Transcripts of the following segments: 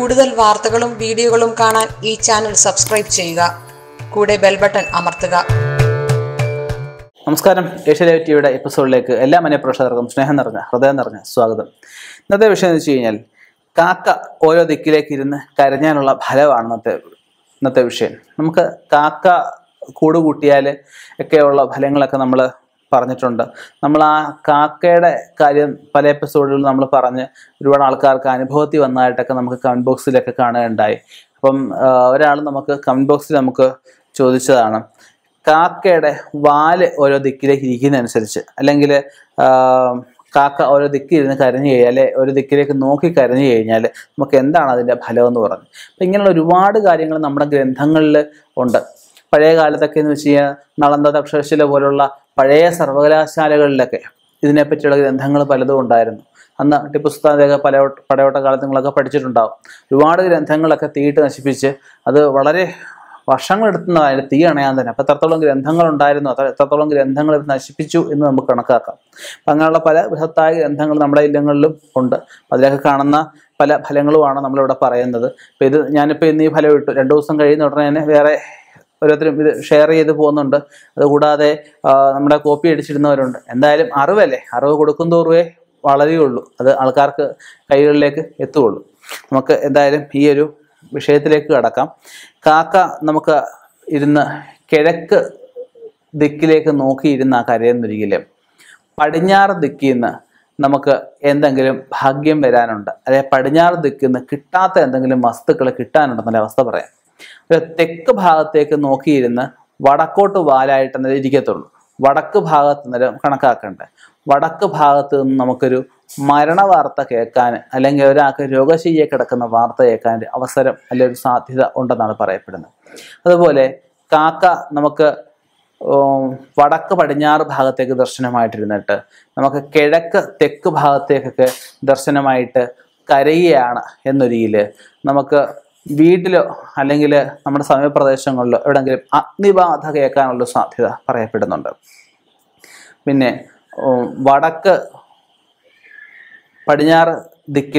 കൂടുതൽ വാർത്തകളും വീഡിയോകളും കാണാൻ ഈ ചാനൽ സബ്സ്ക്രൈബ് ചെയ്യുക കൂടെ ബെൽ ബട്ടൺ അമർത്തുക നമസ്കാരം ഏഷ്യ ടിവിയുടെ എപ്പിസോഡിലേക്ക് എല്ലാ മനഃപ്രേക്ഷകർക്കും സ്നേഹം നിറഞ്ഞ ഹൃദയം നിറഞ്ഞ സ്വാഗതം ഇന്നത്തെ വിഷയം എന്ന് വെച്ച് കഴിഞ്ഞാൽ കാക്ക ഓരോ ദിക്കിലേക്ക് ഇരുന്ന് കരഞ്ഞാനുള്ള ഫലമാണ് ഇന്നത്തെ ഇന്നത്തെ വിഷയം നമുക്ക് കാക്ക കൂട് കൂട്ടിയാൽ ഒക്കെയുള്ള ഫലങ്ങളൊക്കെ നമ്മൾ പറഞ്ഞിട്ടുണ്ട് നമ്മൾ ആ കാക്കയുടെ കാര്യം പല എപ്പിസോഡുകളിൽ നമ്മൾ പറഞ്ഞ് ഒരുപാട് ആൾക്കാർക്ക് അനുഭവത്തിൽ വന്നതായിട്ടൊക്കെ നമുക്ക് കമൻറ്റ് ബോക്സിലൊക്കെ കാണുകയുണ്ടായി അപ്പം ഒരാൾ നമുക്ക് കമൻറ്റ് ബോക്സിൽ നമുക്ക് ചോദിച്ചതാണ് കാക്കയുടെ വാല് ഓരോ ദിക്കിലേക്ക് ഇരിക്കുന്നതനുസരിച്ച് അല്ലെങ്കിൽ കാക്ക ഓരോ ദിക്കിൽ ഇരുന്ന് കരഞ്ഞു കഴിഞ്ഞാൽ അല്ലെ ഒരു ദിക്കിലേക്ക് നോക്കി കരഞ്ഞു കഴിഞ്ഞാൽ നമുക്ക് എന്താണ് അതിൻ്റെ ഫലം എന്ന് പറഞ്ഞു അപ്പം ഇങ്ങനെയുള്ള ഒരുപാട് കാര്യങ്ങൾ നമ്മുടെ ഗ്രന്ഥങ്ങളിൽ ഉണ്ട് പഴയ കാലത്തൊക്കെ എന്ന് വെച്ച് കഴിഞ്ഞാൽ നളന്ദ തക്ഷശില പോലുള്ള പഴയ സർവകലാശാലകളിലൊക്കെ ഇതിനെപ്പറ്റിയുള്ള ഗ്രന്ഥങ്ങൾ പലതും ഉണ്ടായിരുന്നു അന്ന് ടിപ്പു സുൽത്താൻ്റെയൊക്കെ പല പടയോട്ട കാലത്ത് നിങ്ങളൊക്കെ പഠിച്ചിട്ടുണ്ടാവും ഒരുപാട് ഗ്രന്ഥങ്ങളൊക്കെ തീയിട്ട് നശിപ്പിച്ച് അത് വളരെ വർഷങ്ങളെടുത്തുന്നതായത് തീ അണയാൻ തന്നെ അപ്പം എത്രത്തോളം ഗ്രന്ഥങ്ങൾ ഉണ്ടായിരുന്നു അത്ര എത്രത്തോളം ഗ്രന്ഥങ്ങൾ ഇത് നശിപ്പിച്ചു എന്ന് നമുക്ക് കണക്കാക്കാം അപ്പം അങ്ങനെയുള്ള പല ബൃഹത്തായ ഗ്രന്ഥങ്ങൾ നമ്മുടെ ഇല്ലങ്ങളിലും ഉണ്ട് അതിലൊക്കെ കാണുന്ന പല ഫലങ്ങളുമാണ് നമ്മളിവിടെ പറയുന്നത് അപ്പം ഇത് ഞാനിപ്പോൾ ഇന്ന് ഈ ഫലം ഇട്ടു രണ്ട് ദിവസം കഴിയുന്ന ഉടനെ തന്നെ വേറെ ഓരോരുത്തരും ഇത് ഷെയർ ചെയ്ത് പോകുന്നുണ്ട് അതുകൂടാതെ ആ, നമ്മുടെ കോപ്പി അടിച്ചിടുന്നവരുണ്ട് എന്തായാലും അറിവല്ലേ അറിവ് കൊടുക്കും തോറുവേ വളരുകയുള്ളൂ അത് ആൾക്കാർക്ക് കൈകളിലേക്ക് എത്തുകയുള്ളൂ നമുക്ക് എന്തായാലും ഈ ഒരു വിഷയത്തിലേക്ക് കടക്കാം കാക്ക നമുക്ക് ഇരുന്ന് കിഴക്ക് ദിക്കിലേക്ക് നോക്കിയിരുന്ന കരയുന്നൊരിക്കലും പടിഞ്ഞാറ് ദിക്കിൽ നിന്ന് നമുക്ക് എന്തെങ്കിലും ഭാഗ്യം വരാനുണ്ട് അല്ലെ പടിഞ്ഞാറ് ദിക്കിൽ നിന്ന് കിട്ടാത്ത എന്തെങ്കിലും വസ്തുക്കൾ കിട്ടാനുണ്ടെന്നുള്ള അവസ്ഥ പറയാം ഒരു തെക്ക് ഭാഗത്തേക്ക് നോക്കിയിരുന്ന് വടക്കോട്ട് വാലായിട്ട് തന്നെ ഇരിക്കത്തുള്ളൂ വടക്ക് ഭാഗത്ത് നിന്ന് കണക്കാക്കണ്ടേ വടക്ക് ഭാഗത്ത് നിന്ന് നമുക്കൊരു മരണ വാർത്ത കേൾക്കാൻ അല്ലെങ്കിൽ ഒരാൾക്ക് രോഗശയ്യെ കിടക്കുന്ന വാർത്ത കേൾക്കാൻ ഒരു അവസരം അല്ലെങ്കിൽ ഒരു സാധ്യത ഉണ്ടെന്നാണ് പറയപ്പെടുന്നത് അതുപോലെ കാക്ക നമുക്ക് ഉം, വടക്ക് പടിഞ്ഞാറ് ഭാഗത്തേക്ക് ദർശനമായിട്ടിരുന്നിട്ട് നമുക്ക് കിഴക്ക് തെക്ക് ഭാഗത്തേക്കൊക്കെ ദർശനമായിട്ട് കരയുകയാണ് എന്നൊരിയിൽ നമുക്ക് വീട്ടിലോ അല്ലെങ്കിൽ നമ്മുടെ സമയപ്രദേശങ്ങളിലോ എവിടെങ്കിലും അഗ്നിബാധ കേൾക്കാനുള്ള സാധ്യത പറയപ്പെടുന്നുണ്ട് പിന്നെ ഉം, വടക്ക് പടിഞ്ഞാറ് ദിക്കിൽ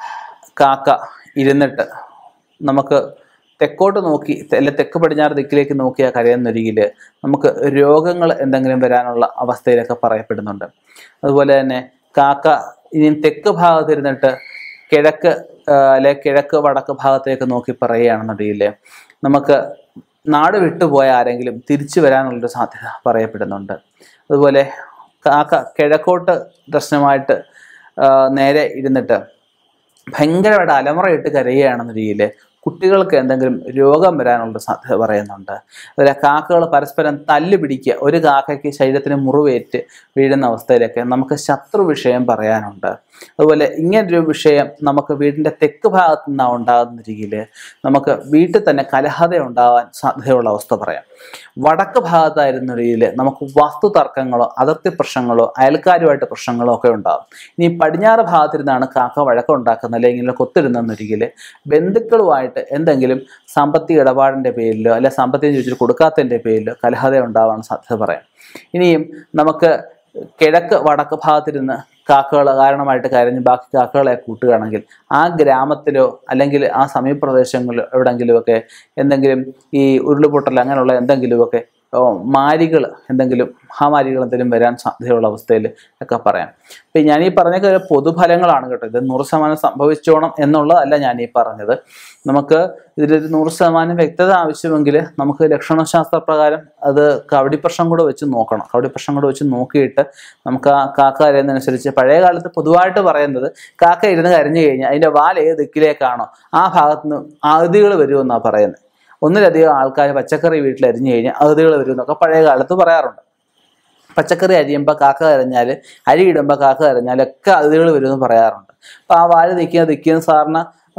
കാക്ക ഇരുന്നിട്ട് നമുക്ക് തെക്കോട്ട് നോക്കി അല്ലെ തെക്ക് പടിഞ്ഞാറ് ദിക്കിലേക്ക് നോക്കിയ കരയുന്നൊരികിൽ നമുക്ക് രോഗങ്ങൾ എന്തെങ്കിലും വരാനുള്ള അവസ്ഥയിലൊക്കെ പറയപ്പെടുന്നുണ്ട് അതുപോലെ തന്നെ കാക്ക ഇനി തെക്ക് ഭാഗത്തിരുന്നിട്ട് കിഴക്ക് ആ, അല്ലെ കിഴക്ക് വടക്ക് ഭാഗത്തേക്ക് നോക്കി പറയുകയാണെന്നുണ്ടെങ്കിൽ നമുക്ക് നാട് വിട്ടുപോയ ആരെങ്കിലും തിരിച്ചു വരാനുള്ളൊരു സാധ്യത പറയപ്പെടുന്നുണ്ട് അതുപോലെ കാക്ക കിഴക്കോട്ട് ദർശനമായിട്ട് ആ, നേരെ ഇരുന്നിട്ട് ഭയങ്കരമായിട്ട് അലമുറയിട്ട് കരയുകയാണെന്ന കുട്ടികൾക്ക് എന്തെങ്കിലും രോഗം വരാനുള്ള സാധ്യത പറയുന്നുണ്ട് അതുപോലെ കാക്കകൾ പരസ്പരം തല്ല് പിടിക്കുക ഒരു കാക്കയ്ക്ക് ശരീരത്തിന് മുറിവേറ്റ് വീഴുന്ന അവസ്ഥയിലൊക്കെ നമുക്ക് ശത്രു വിഷയം പറയാനുണ്ട് അതുപോലെ ഇങ്ങനൊരു വിഷയം നമുക്ക് വീടിൻ്റെ തെക്ക് ഭാഗത്തു നിന്നാണ് ഉണ്ടാകുന്ന രീതിയിൽ നമുക്ക് വീട്ടിൽ തന്നെ കലഹത ഉണ്ടാകാൻ സാധ്യതയുള്ള അവസ്ഥ പറയാം വടക്ക് ഭാഗത്തായിരുന്ന രീതിയിൽ നമുക്ക് വസ്തു തർക്കങ്ങളോ അതിർത്തി പ്രശ്നങ്ങളോ അയൽക്കാരുമായിട്ട് പ്രശ്നങ്ങളോ ഒക്കെ ഉണ്ടാകും ഇനി പടിഞ്ഞാറ് ഭാഗത്തിരുന്നാണ് കാക്ക വഴക്കമുണ്ടാക്കുന്നത് അല്ലെങ്കിൽ കൊത്തിരുന്നെന്നൊരിക്കൽ ബന്ധുക്കളുമായിട്ട് എന്തെങ്കിലും സാമ്പത്തിക ഇടപാടിൻ്റെ പേരിലോ അല്ലെ സാമ്പത്തികം ചോദിച്ചിട്ട് കൊടുക്കാത്തതിൻ്റെ പേരിലോ കലഹത ഉണ്ടാവാൻ സാധ്യത പറയാം ഇനിയും നമുക്ക് കിഴക്ക് വടക്ക് ഭാഗത്തിരുന്ന് കാക്കകൾ കാരണമായിട്ട് കരഞ്ഞ് ബാക്കി കാക്കകളെ കൂട്ടുകയാണെങ്കിൽ ആ ഗ്രാമത്തിലോ അല്ലെങ്കിൽ ആ സമീപപ്രദേശങ്ങളിലോ എവിടെയെങ്കിലുമൊക്കെ എന്തെങ്കിലും ഈ ഉരുളുപൊട്ടൽ അങ്ങനെയുള്ള എന്തെങ്കിലുമൊക്കെ ഓ, മാരികൾ എന്തെങ്കിലും മഹാമാരികൾ എന്തെങ്കിലും വരാൻ സാധ്യതയുള്ള അവസ്ഥയിൽ ഒക്കെ പറയാം അപ്പം ഞാൻ ഈ പറഞ്ഞൊക്കെ ഒരു പൊതുഫലങ്ങളാണ് കേട്ടോ ഇത് നൂറ് ശതമാനം സംഭവിച്ചോണം എന്നുള്ളതല്ല ഞാൻ ഈ പറഞ്ഞത് നമുക്ക് ഇതിലൊരു നൂറ് ശതമാനം വ്യക്തത ആവശ്യമെങ്കിൽ നമുക്ക് ലക്ഷണശാസ്ത്ര പ്രകാരം അത് കവടി പ്രശ്നം കൂടെ വെച്ച് നോക്കണം കവടി പ്രശ്നം കൂടെ വെച്ച് നോക്കിയിട്ട് നമുക്ക് ആ കാക്ക കരയുന്നതനുസരിച്ച് പഴയ കാലത്ത് പൊതുവായിട്ട് പറയുന്നത് കാക്ക ഇരുന്ന് കരഞ്ഞു കഴിഞ്ഞാൽ അതിൻ്റെ വാൽ ഏത് ദിക്കിലേക്കാണോ ആ ഭാഗത്ത് നിന്ന് അതിഥികൾ വരുമെന്നാണ് പറയുന്നത് ഒന്നിലധികം ആൾക്കാർ പച്ചക്കറി വീട്ടിൽ അരിഞ്ഞു കഴിഞ്ഞാൽ അതിഥികൾ വരുമെന്നൊക്കെ പഴയ കാലത്ത് പറയാറുണ്ട് പച്ചക്കറി അരിയുമ്പോൾ കാക്ക കരഞ്ഞാൽ അരി ഇടുമ്പോൾ കാക്ക കരഞ്ഞാലൊക്കെ അതിഥികൾ വരുമെന്ന് പറയാറുണ്ട് അപ്പോൾ ആ വാഴ നിൽക്കുന്ന ദിക്കുന്ന സാറിന്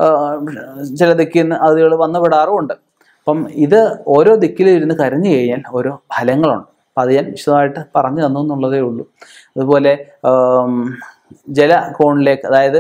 ചില ദിക്കിന്ന് അതിഥികൾ വന്നു വിടാറുമുണ്ട് അപ്പം ഇത് ഓരോ ദിക്കിലും ഇരുന്ന് കരഞ്ഞു കഴിഞ്ഞാൽ ഓരോ ഫലങ്ങളുണ്ട് അപ്പം അത് ഞാൻ വിശദമായിട്ട് പറഞ്ഞു തന്നു എന്നുള്ളതേ ഉള്ളൂ അതുപോലെ ആം, ജലകോണിലേക്ക് അതായത്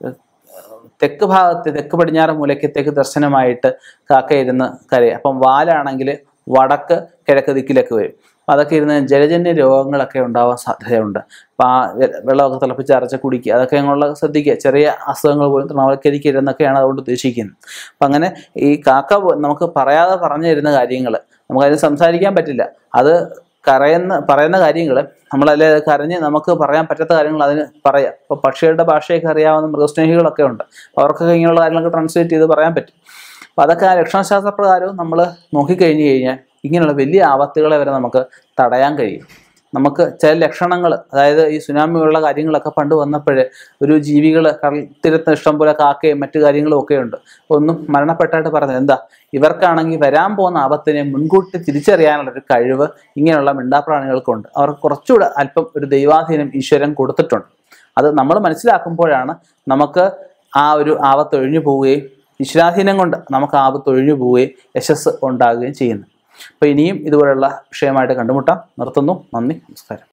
തെക്ക് ഭാഗത്ത് തെക്ക് പടിഞ്ഞാറ് മൂലയ്ക്കത്തേക്ക് ദർശനമായിട്ട് കാക്ക ഇരുന്ന് കരയും അപ്പം വാലാണെങ്കിൽ വടക്ക് കിഴക്ക് ദിക്കിലേക്ക് വരും അപ്പോൾ അതൊക്കെ ഇരുന്ന് ജലജന്യ രോഗങ്ങളൊക്കെ ഉണ്ടാവാൻ സാധ്യതയുണ്ട് അപ്പോൾ ആ വെ- വെള്ളമൊക്കെ തിളപ്പിച്ച് അരച്ച് കുടിക്കുക അതൊക്കെ ഞങ്ങളുള്ള ശ്രദ്ധിക്കുക ചെറിയ അസുഖങ്ങൾ പോലും തൃണവൽക്കരിക്കരുതെന്നൊക്കെയാണ് അതുകൊണ്ട് ഉദ്ദേശിക്കുന്നത് അപ്പം അങ്ങനെ ഈ കാക്ക പോ- നമുക്ക് പറയാതെ പറഞ്ഞു തരുന്ന കാര്യങ്ങൾ നമുക്കതിന് സംസാരിക്കാൻ പറ്റില്ല അത് കരയുന്ന പറയുന്ന കാര്യങ്ങൾ നമ്മളല്ലേ അത് കരഞ്ഞ് നമുക്ക് പറയാൻ പറ്റാത്ത കാര്യങ്ങൾ അതിന് പറയാം ഇപ്പോൾ പക്ഷികളുടെ ഭാഷയൊക്കെ അറിയാവുന്ന മൃഗസ്നേഹികളൊക്കെ ഉണ്ട് അവർക്കൊക്കെ ഇങ്ങനെയുള്ള കാര്യങ്ങളൊക്കെ ട്രാൻസ്ലേറ്റ് ചെയ്ത് പറയാൻ പറ്റും അപ്പോൾ അതൊക്കെ ആ ലക്ഷണശാസ്ത്ര പ്രകാരവും നമ്മൾ നോക്കിക്കഴിഞ്ഞ് കഴിഞ്ഞാൽ ഇങ്ങനെയുള്ള വലിയ ആപത്തുകളെ വരെ നമുക്ക് തടയാൻ കഴിയും നമുക്ക് ചില ലക്ഷണങ്ങൾ അതായത് ഈ സുനാമി പോലുള്ള കാര്യങ്ങളൊക്കെ പണ്ട് വന്നപ്പോഴേ ഒരു ജീവികൾ കടൽ തീരത്ത് ഇഷ്ടം പോലെ കാക്കയും മറ്റു കാര്യങ്ങളും ഒക്കെ ഉണ്ട് ഒന്നും മരണപ്പെട്ടായിട്ട് പറഞ്ഞത് എന്താ ഇവർക്കാണെങ്കിൽ വരാൻ പോകുന്ന ആപത്തിനെ മുൻകൂട്ടി തിരിച്ചറിയാനുള്ള ഒരു കഴിവ് ഇങ്ങനെയുള്ള മിണ്ടാപ്രാണികൾക്കുണ്ട് അവർക്ക് കുറച്ചുകൂടെ അല്പം ഒരു ദൈവാധീനം ഈശ്വരൻ കൊടുത്തിട്ടുണ്ട് അത് നമ്മൾ മനസ്സിലാക്കുമ്പോഴാണ് നമുക്ക് ആ ഒരു ആപത്ത് ഒഴിഞ്ഞു പോവുകയും ഈശ്വരാധീനം കൊണ്ട് നമുക്ക് ആപത്ത് ഒഴിഞ്ഞു പോവുകയും യശസ് ഉണ്ടാകുകയും ചെയ്യുന്നു അപ്പോൾ ഇനിയും ഇതുപോലുള്ള വിഷയമായിട്ട് കണ്ടുമുട്ടാം നിർത്തുന്നു നന്ദി നമസ്കാരം